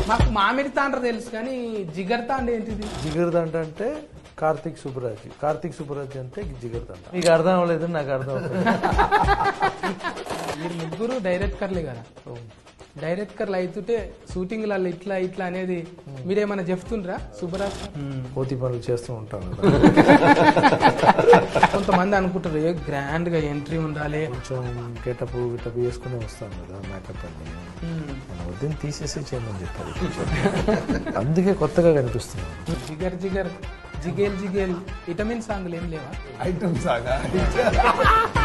మాకు మామిడి తాండ్ర తెలుసు కానీ జిగర్ తాండ ఏంటిది జిగర్దండ అంటే కార్తిక్ సుబ్బరాజ్ కార్తిక్ సుబ్బరాజ్ అంటే జిగర్దండ మీకు అర్థం అవ్వలేదు నాకు అర్థం అవ్వలేదు మీరు ముగ్గురు డైరెక్టర్లే కదా డైరెక్టర్లు అవుతుంటే షూటింగ్లలో ఇట్లా ఇట్లా అనేది మీరేమైనా చెప్తుండ్రా సుబ్బరాజ్ సార్? పోతి పనులు చేస్తూ ఉంటాను కొంతమంది అనుకుంటారు ఏ గ్రాండ్ గా ఎంట్రీ ఉండాలి కొంచెం గెటప్ గిటప్ వేసుకుని వస్తాను కదా మేకప్ అన్ని మన వద్దని తీసేసి చేయమని చెప్పారు అందుకే కొత్తగా కనిపిస్తున్నాను జిగర్ జిగర్ జిగేల్ జిగేల్ విటమిన్ సాంగ్లు ఏం లేవా ఐటమ్ సాగా